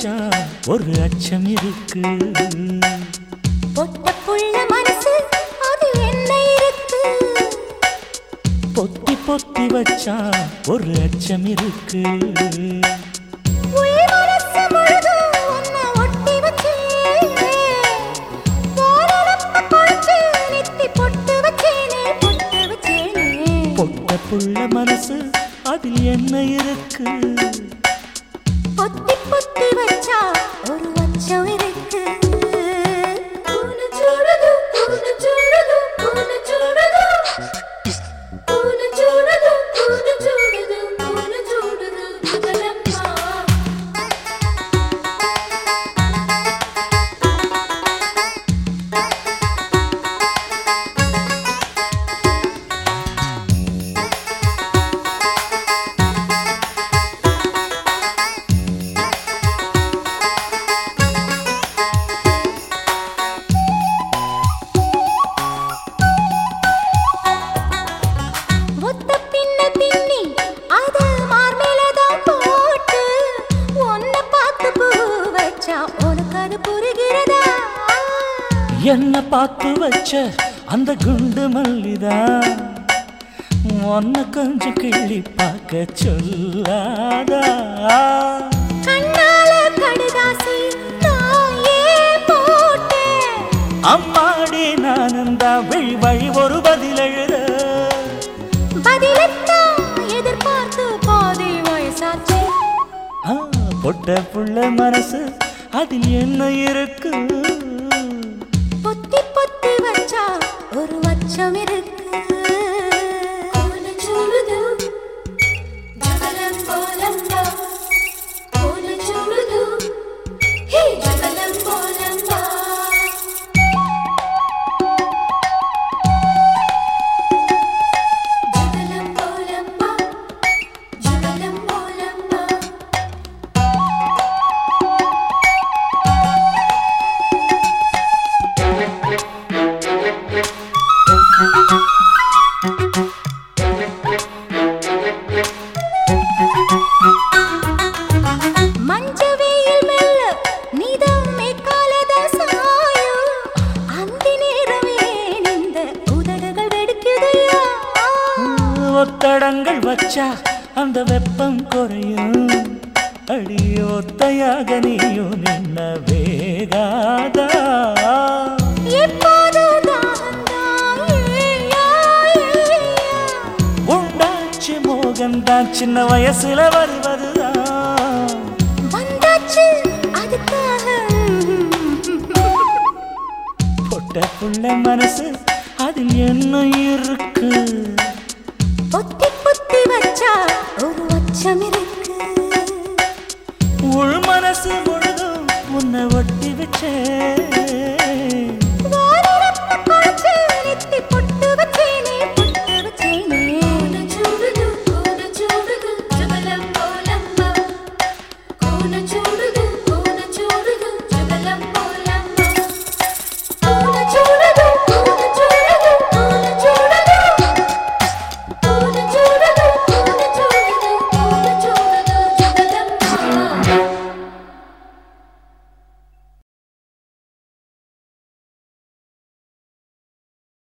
வச்சா ஒரு அச்சம் இருக்கு பொட்ட புள்ள மனசு அது என்ன இருக்கு பொத்தி பொத்தி வச்சா ஒரு அச்சம் இருக்கு உள் மனசு முழுதும் உன்னை ஒட்டி வச்சேன். போனடப்ப குளிச்சு நெத்தி பொட்டு வச்சேனே, பொட்டு வச்சேனே. பொட்ட புள்ள மனசு அதில் என்ன இருக்கு பொத்தி பொத்தி வச்சா ஒரு வச்சம் இருக்கு பூன சூடுது, பூன சூடுது, பூன சூடுது. பூன சூடுது, பூன சூடுது, பூன சூடுது, புகழம்மா. ஒத்த பின்ன பின்னி அது மார்மேலதான் போட்டு உன்னை பார்த்து பூ வச்சா உனக்கு அது புரிகிறதா என்ன பார்த்து வச்ச அந்த குண்டு மல்லிதா உன்னை கொஞ்சம் கிள்ளி பார்க்க சொல்லாதா கண்ணால கடுதாசி நான் ஏன் போட்டேன் அம்மாடி நானும் தான் வழி வழி ஒரு பதில் எழுத பதிலத்தான் எதிர்பார்த்து பாதி வயசாச்சு ஆ, பொட்ட புள்ள மனசு அதில் என்ன இருக்கு பொத்தி பொத்தி வச்சா ஒரு வச்சம் இருக்கு மஞ்ச வெயில் மெல்ல நீதான் மேற்காலத சாயும் அந்த நேரமே இந்த உதடுகள் வெடிக்குதையா ஒத்தடங்கள் வச்சா அந்த வெப்பம் குறையும் அடி ஒத்தையாக நீயும் நின்ன வேகாதா எப்போது தாகந்தான் ஏயா, ஏயா. உண்டாச்சு மோகன்தான் சின்ன வயசுல வருவதுதான் வந்தாச்சு அதுக்காக பொட்ட புள்ள மனசு அதில் என்ன இருக்கு பொத்தி பொத்தி வச்சா ஒரு வச்சம் இருக்கு உள் மனசு முழுதும் உன்னை ஒட்டி வச்சேன் வானரப்ப குழைச்சு நெத்தி பொட்டு வச்சேனே, பொட்டு வச்சேனே. చూడుదు కూన చూడుదు జబలం పోలమ్మ కూన చూడుదు